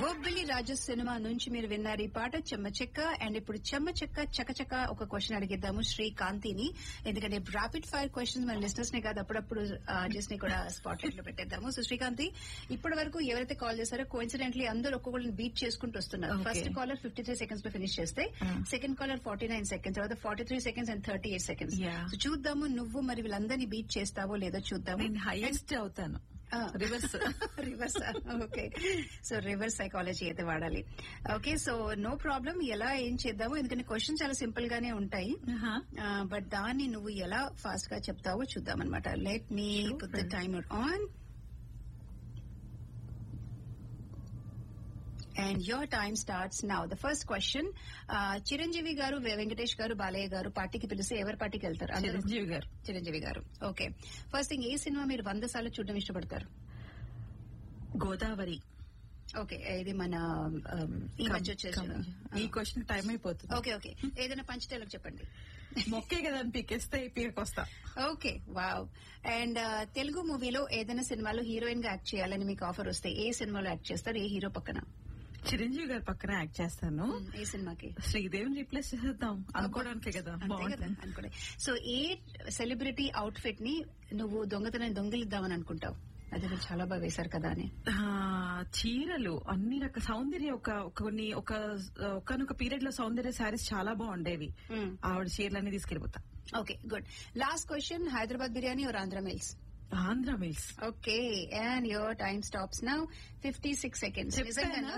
బొబ్బిలి రాజు cinema నుంచి మీరు విన్నారు ఈ పాట చెమ్మ చెక్క అండ్ ఇప్పుడు చెమ్మ చెక్క చకచక ఒక క్వశ్చన్ అడిగిద్దాము శ్రీకాంతిని ఎందుకంటే ర్యాపిడ్ ఫైర్ క్వశ్చన్స్ మన లిస్టర్స్ ని కాదు అప్పుడప్పుడు జస్ట్ ని కూడా స్పాట్ లైట్ లో పెట్టేద్దాము సో శ్రీకాంతి ఇప్పటి వరకు ఎవరైతే కాల్ చేశారో కోఇన్సిడెంట్లీ అందరూ ఒక్కొక్కరిని బీట్ చేసుకుంటూ వస్తున్నారు Okay. First caller fifty three seconds లో ఫినిష్ చేస్తే Ah. Second caller forty nine seconds తర్వాత forty three seconds and thirty eight seconds Yeah. So చూద్దాము నువ్వు మరి వీళ్ళందరినీ బీట్ చేస్తావో లేదో చూద్దాము నేను హైయెస్ట్ అవుతాను reverse reverse okay so reverse psychology అయితే వాడాలి ఓకే సో నో ప్రాబ్లం ఎలా ఏం చేద్దాము ఎందుకంటే క్వశ్చన్ చాలా సింపుల్ గానే ఉంటాయి బట్ దాన్ని నువ్వు ఎలా ఫాస్ట్ గా చెప్తావో చూద్దాం అనమాట let me put the timer on and your time starts now the first question Chiranjeevi garu వె- వెంకటేష్ గారు బాలయ్య గారు పార్టీకి పిలిస్తే ఎవరి పార్టీకి వెళ్తారు అందరూ? Chiranjeevi garu Chiranjeevi garu okay first thing ఏ సినిమా మీరు వంద సార్లు చూడడం ఇష్టపడతారు గోదావరి ఓకే ఇది మన um, ఈ మధ్య వచ్చేసిన ఈ క్వశ్చన్ టైం అయిపోతుంది ఓకే ఓకే ఏదైనా పంచటేలకు చెప్పండి మొక్కే కదా అని పీకేస్తే పీకొస్తా ఓకే వావ్ అండ్ తెలుగు మూవీలో ఏదైనా సినిమాలో హీరోయిన్ గా యాక్ట్ చేయాలని మీకు ఆఫర్ వస్తే ఏ సినిమాలో యాక్ట్ చేస్తారు ఏ హీరో పక్కన చిరంజీవి గారి పక్కన యాక్ట్ చేస్తాను ఏ సినిమాకి శ్రీదేవిని రీప్లేస్ చేసేద్దాం అనుకోవడానికే కదా అంతే కదా బాగుంటుంది అనుకోండి సో ఏ సెలబ్రిటీ అవుట్ ఫిట్ ని నువ్వు దొంగతనం దొంగిలిద్దామని అనుకుంటావు అది మీరు చాలా బాగా వేశారు కదా అని ఆ, చీరలు అన్ని రకాల సౌందర్య ఒక కొన్ని ఒక ఒకనొక పీరియడ్ లో సౌందర్య శారీస్ చాలా బాగుండేవి Hmm. ఆవిడ చీరలన్నీ తీసుకెళ్లిపోతా okay good last question Hyderabad biryani or Andhra meals Andhra meals okay and your time stops now fifty six seconds చెప్పానా?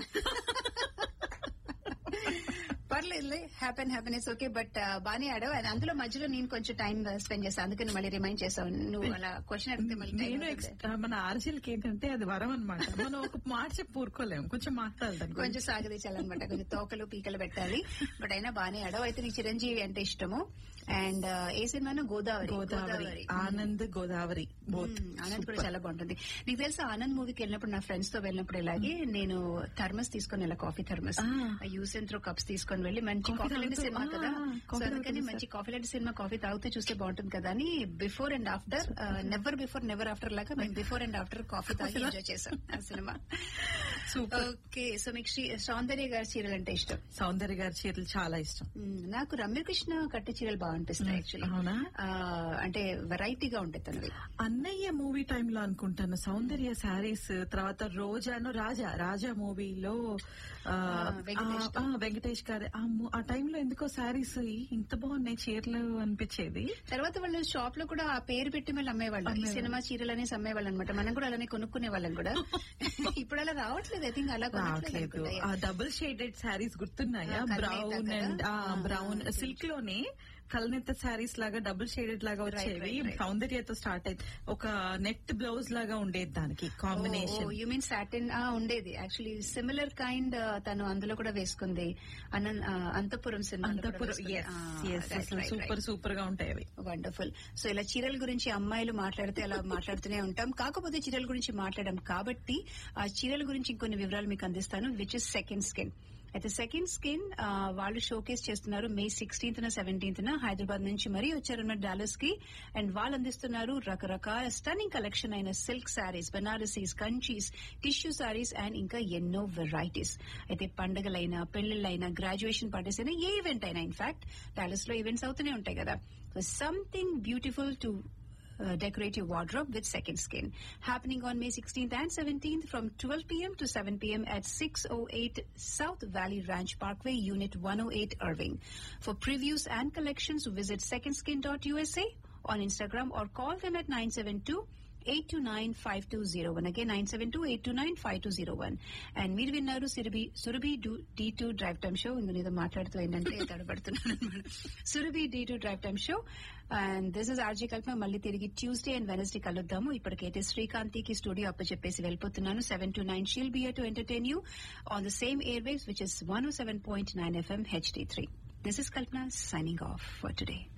పర్లేదులే హ్యాపెన్ హ్యాపీనెస్ ఓకే బట్ బానే ఆడావు అండ్ అందులో మధ్యలో నేను కొంచెం టైం స్పెండ్ చేస్తాను అందుకని మళ్ళీ రిమైండ్ చేస్తావు నువ్వు అలా క్వశ్చన్ అడిగితే మళ్ళీ time నేను అవుతుంది. ex- మన ఆర్జీలకి ఏంటంటే అది వరం అనమాట మనం ఒక మాట చెప్పి ఊరుకోలేము కొంచెం మాట్లాడదాం కొంచెం సాగదీచాలన్నమాట కొంచెం తోకలు పీకలు పెట్టాలి బట్ అయినా బానే ఆడావు అయితే నీకు చిరంజీవి అంటే ఇష్టము అండ్ ఏ సినిమాను గోదావరి గోదావరి ఆనంద్ గోదావరి బోత్ మ్మ్. ఆనంద్ కూడా చాలా బాగుంటుంది నీకు తెలుసా ఆనంద్ మూవీకి వెళ్ళినప్పుడు నా ఫ్రెండ్స్ తో వెళ్ళినప్పుడు ఇలాగే నేను థర్మస్ తీసుకొని వెళ్ళా coffee thermos Ah. Use and throw cups తీసుకొని వెళ్ళి మంచి Coffee కాఫీ లాంటి తాగుతూ- సినిమా కదా Ah, సో coffee అందుకని తాగుతూ మంచి కాఫీ లాంటి సినిమా కాఫీ తాగుతూ చూస్తే బాగుంటుంది కదా అని before and after never before never after లాగా మేము బిఫోర్ అండ్ ఆఫ్టర్ కాఫీ తాగి ఎంజాయ్ చేసాం ఆ సినిమా సూపర్ ఓకే సో మీకు శ్రీ- సౌందర్య గారి చీరలు అంటే ఇష్టం సౌందర్య గారి చీరలు చాలా ఇష్టం మ్మ్. నాకు రమ్యకృష్ణ కట్టే చీరలు బాగా అనిపిస్తాయి యాక్చువల్లీ అవునా అంటే వెరైటీగా ఉంటాయి తనవి అన్నయ్య మూవీ టైంలో అనుకుంటాను సౌందర్య శారీస్ తర్వాత రోజాను రాజా రాజా మూవీలో ఆ, వెంకటేష్ ఆ, ఆ, వెంకటేష్ గారి ఆ మూ- ఆ టైంలో ఎందుకో శారీస్ ఇంత బాగున్నాయి చీరలు అనిపించేది తర్వాత వాళ్ళు షాప్ లో కూడా ఆ పేరు పెట్టి మళ్ళీ అమ్మేవాళ్ళు ఈ సినిమా చీరలు అనేసి అమ్మేవాళ్ళు అనమాట మనం కూడా అలానే కొనుక్కునే వాళ్ళం కూడా ఇప్పుడు అలా రావట్లేదు ఐ థింక్ అలా కొనట్లేదు రావట్లేదు అనుకుంటా. ఆ డబుల్ షేడెడ్ శారీస్ గుర్తున్నాయా ఆ, కల్నేత బ్రౌన్ కదా? అండ్ ఆ, బ్రౌన్ తెలుసు. సిల్క్ లోనే కల్నెత్త శారీస్ లాగా డబుల్ షేడెడ్ లాగా వచ్చేవి right, right. సౌందర్యతో స్టార్ట్ అయింది ఒక నెట్ బ్లౌజ్ లాగా ఉండేది దానికి కాంబినేషన్ యూ మీన్ సాటిన్ ఉండేది యాక్చువల్లీ సిమిలర్ కైండ్ తను అందులో కూడా వేసుకుంది అనంత Antahpuram cinema Antahpuram super super గా ఉంటాయి అవి వండర్ఫుల్ సో ఇలా చీరల గురించి అమ్మాయిలు మాట్లాడితే అలా మాట్లాడుతూనే ఉంటాం కాకపోతే చీరల గురించి మాట్లాడడం కాబట్టి ఆ చీరల గురించి ఇంకొన్ని వివరాలు మీకు అందిస్తాను విచ్ ఇస్ సెకండ్ స్కిన్ అయితే సెకండ్ స్కిన్ వాళ్ళు షోకేస్ చేస్తున్నారు మే సిక్స్టీన్త్ సెవెంటీన్త్ హైదరాబాద్ నుంచి మరీ వచ్చారన్నమాట డాలర్స్ కి అండ్ వాళ్ళు అందిస్తున్నారు రకరకాల స్టనింగ్ కలెక్షన్ అయిన silk saris Banarasis Kanchis tissue saris and ఇంకా ఎన్నో వెరైటీస్ అయితే పండుగలైనా పెళ్లిళ్ళైనా గ్రాడ్యుయేషన్ పార్టీస్ అయినా ఏ ఈవెంట్ అయినా ఇన్ఫాక్ట్ డాలర్స్ లో ఈవెంట్స్ అవుతూనే ఉంటాయి కదా so something beautiful to uh, decorate your wardrobe with Second Skin. Happening on May 16th and 17th from 12 p.m. to 7 p.m. at 608 South Valley Ranch Parkway, Unit 108 Irving. For previews and collections, visit secondskin.usa on Instagram or call them at 972 829-5201. Again, 972-829-5201. And మీరు విన్నారు Surabhi Surabhi D two drive time show ఇందులో ఏదో మాట్లాడుతూ ఏంటంటే తడబడుతున్నాను అనమాట Surabhi D two drive time show and this is RJ Kalpana మళ్ళీ తిరిగి ట్యూస్డే అండ్ వెనస్డే కలుద్దాము ఇప్పటికైతే శ్రీకాంతికి స్టూడియో అప్పు చెప్పేసి వెళ్ళిపోతున్నాను seven to nine shall be here to entertain you on the same airwaves which is one seven point nine FM HD three this is Kalpana signing off for today